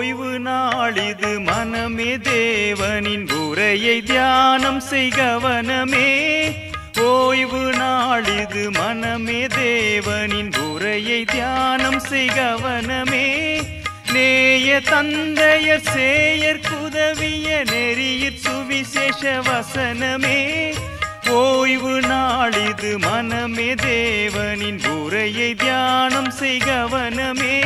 ஓய்வு நாளிது மனமே தேவனின் உரையை தியானம் செய்கவனமே ஓய்வு நாளிது மனமே தேவனின் உரையை தியானம் செய்கவனமே நேய தந்தையர் சேயர் குதவிய நெறியிற் சுவிசேஷ வசனமே ஓய்வு நாளிது மனமே தேவனின் உரையை தியானம் செய்கவனமே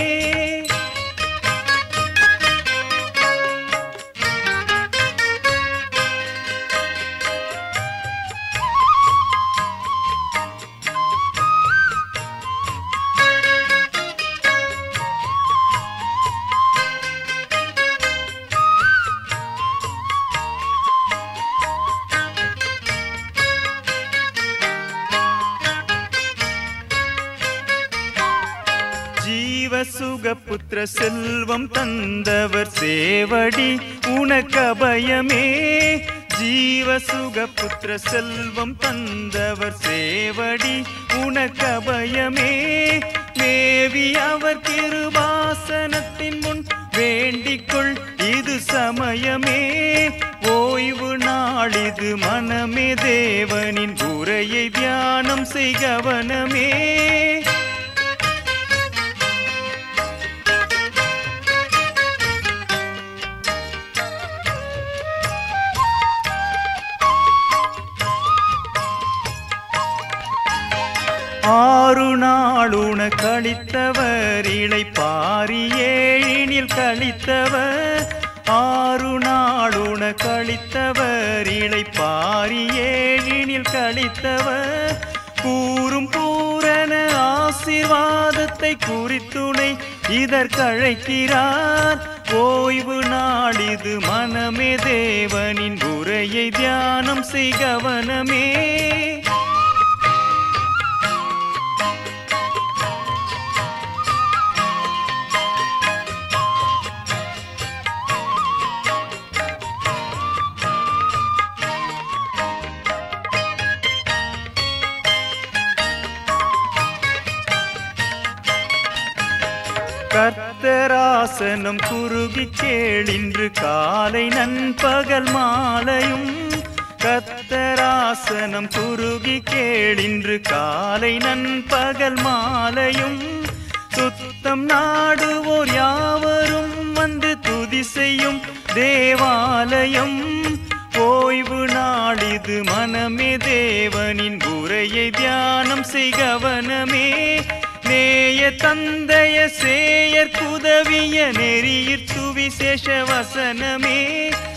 ஜீவ சுக புத்திர செல்வம் தந்தவர் சேவடி உனக்கு அபயமே ஜீவ சுக புத்திர செல்வம் தந்தவர் சேவடி உனக்கு அபயமே மேவி அவர் கிருபாசனத்தின் முன் வேண்டிக்கொள் இது சமயமே ஓய்வு நாளிது மனமே தேவனின் உரையை தியானம் செய்கவனமே ஆறு நாளுண கழித்தவர் இளை பாரி ஏழினில் கழித்தவர் ஆறு நாளுண கழித்தவர் இளை பாரி ஏழினில் கழித்தவர் கூறும் பூரண ஆசீர்வாதத்தை குறித்துணை இதற்கழைக்கிறார் ஓய்வு நாளிது மனமே தேவனின் உரையை தியானம் செய்கவனமே கர்த்தராசனம் குறுகி கேளின்று காலை நண்பகல் மாலையும் கர்த்தராசனம் குறுகி கேளின்று காலை நண்பகல் மாலையும் சுத்தம் நாடுவோர் யாவரும் வந்து துதி செய்யும் தேவாலயம் ஓய்வு நாளிது மனமே தேவனின் உரையை தியானம் செய்கவனமே நேய தந்தைய சேயர் குதவிய நெறியிற் சுவிசேஷ வசனமே